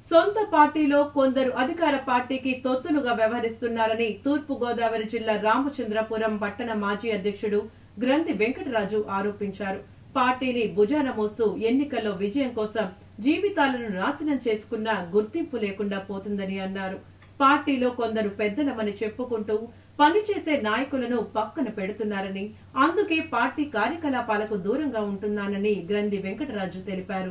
సొంత పార్టీలో కొందరు అధికార పార్టీకి తొత్తులుగా వ్యవహరిస్తున్నారని తూర్పు గోదావరి జిల్లా రామచంద్రపురం పట్టణ మాజీ అధ్యక్షుడు గ్రంథి వెంకటరాజు ఆరోపించారు పార్టీని భుజాన మోస్తూ ఎన్నికల్లో విజయం కోసం జీవితాలను నాశనం చేసుకున్న గుర్తింపు లేకుండా పోతుందని అన్నారు పార్టీలో కొందరు పెద్దలమని చెప్పుకుంటూ పనిచేసే నాయకులను పక్కన పెడుతున్నారని అందుకే పార్టీ కార్యకలాపాలకు దూరంగా ఉంటున్నానని గ్రంథి వెంకటరాజు తెలిపారు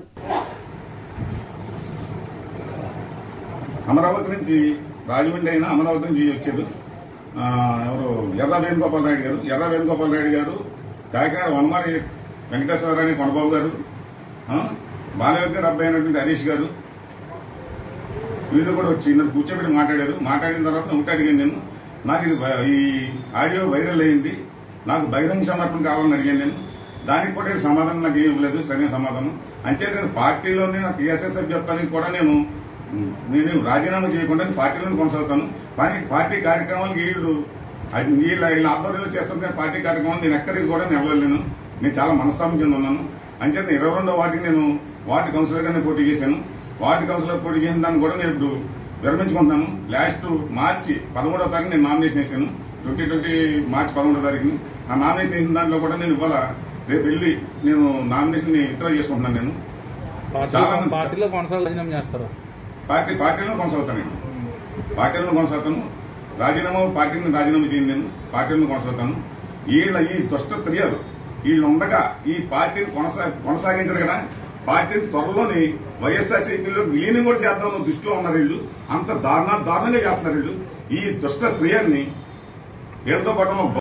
అమరావతి నుంచి రాజమండ్రి అయినా అమరావతి నుంచి వచ్చారు ఆ, ఎవరు ఎర్ర వేణుగోపాల్ రెడ్డి గారు ఎర్ర వేణుగోపాల్ రెడ్డి గారు కాకినాడ వనమారి వెంకటేశ్వరరావు కొనబాబు గారు ఆ, బాలయోగి అబ్బాయి అయినటువంటి హరీష్ గారు వీళ్ళు కూడా వచ్చి నన్ను కూర్చోబెట్టి మాట్లాడారు మాట్లాడిన తర్వాత ఒకటి అడిగాను నేను నాకు ఇది వై- ఈ ఆడియో వైరల్ అయింది నాకు బహిరంగ సమర్పణ కావాలని అడిగాను నేను దానికి కూడా ఈ సమాధానం నాకు ఏం ఇవ్వలేదు సరైన సమాధానం అంచేత నేను పార్టీలోని నా పిఎస్ఎస్ సభ్యత్వానికి కూడా నేను నేను రాజీనామా చేయకుండా పార్టీలోనే కొనసాగుతాను కానీ పార్టీ కార్యక్రమాలకు వీళ్ళు అది వీళ్ళ వీళ్ళ ఆధ్వర్యంలో చేస్తాను కానీ పార్టీ కార్యక్రమాలు నేను ఎక్కడికి కూడా నిలవలేను నేను చాలా మనస్తాపం చెంది ఉన్నాను అంచేత ఇరవై రెండో వాటికి నేను వార్డు కౌన్సిలర్గా నేను పోటీ చేశాను వార్డు కౌన్సిలర్ పోటీ చేసిన దాన్ని కూడా నేను ఇప్పుడు విరమించుకుంటున్నాను లాస్ట్ మార్చి పదమూడవ తారీఖు నేను నామినేషన్ వేసాను ట్వంటీ ట్వంటీ మార్చి పదమూడవ తారీఖుని ఆ నామినేషన్ వేసిన దాంట్లో కూడా నేను ఇవాళ రేపు వెళ్ళి నేను నామినేషన్ విత్డ్రా చేసుకుంటున్నాను నేను పార్టీ చాలా మంది- పార్టీలో కొనసాగం చేస్తారు పార్టీ పార్టీలో కొనసాగుతానండి పార్టీలో కొనసాగుతాను రాజీనామా పార్టీని రాజీనామా చేయను నేను పార్టీలో కొనసాగుతాను వీళ్ళ ఈ దుష్ట క్రియలు వీళ్ళు ఉండగా ఈ పార్టీని కొనసా కొనసాగించరు కదా పార్టీని త్వరలోని వైఎస్ఆర్సీపీలో విలీనం కూడా చేద్దామన్న దృష్టిలో ఉన్నారు వీళ్ళు అంత దారుణ దారుణంగా చేస్తున్నారు వీళ్ళు ఈ దుష్ట స్త్రీయాన్ని వీళ్ళతో పాటు